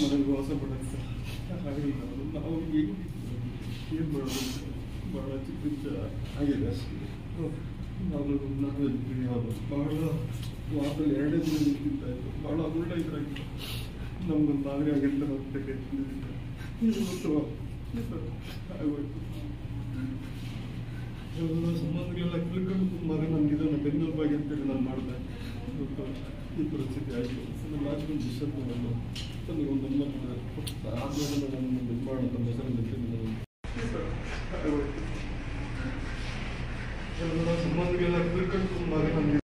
ಮನೆಗೆ ವಾಸ ಮಾಡೋಕ್ಕೆ ಆಗಲಿಲ್ಲ ನಾವು ಹೆಂಗೆ ಏನು ಮಾಡೋದು ಭಾಳ ಚಿಕ್ಕ ಆಗಿದೆ ನಾನು ನಾನು ಯಾವುದು ಭಾಳ ವಾರದಲ್ಲಿ ಎರಡೇ ದಿನ ನಿಂತಿದ್ದ ಇತ್ತು ಭಾಳ ಒಳ್ಳೆ ಇದ್ರಾಗಿತ್ತು ನಮ್ಗೊಂದು ಮಾದರಿ ಆಗಿರ್ತಾರೆ ಅಂತ ಇವತ್ತು ಆಗೋಯ್ತು ಎಲ್ಲ ಸಂಬಂಧಗಳೆಲ್ಲ ತಿಳ್ಕೊಂಡು ಮಗ ನನಗೆ ಇದನ್ನು ಬೆನ್ನೆಲುಬಾಗಿ ಅಂತೇಳಿ ನಾನು ಮಾಡಿದೆ ಇವತ್ತು ಈ ಪರಿಸ್ಥಿತಿ ಆಯಿತು ನನ್ನ ಲಾಸ್ಟ್ ಒಂದು ಡಿಸ್ಟರ್ಬ್ ನಾನು ನನಗೆ ಒಂದು ನಂಬರ್ ಆದ್ಮೇಲೆ ನಾನು ಇದು ಮಾಡೋದು ಹೆಸರು ನಿಂತಿದ್ದೀನಿ ಆಗೋಯ್ತು ಎಲ್ಲ ಸಂಬಂಧಗಳೆಲ್ಲ ತಿಳ್ಕೊಂಡು ಮಗ ನನಗೆ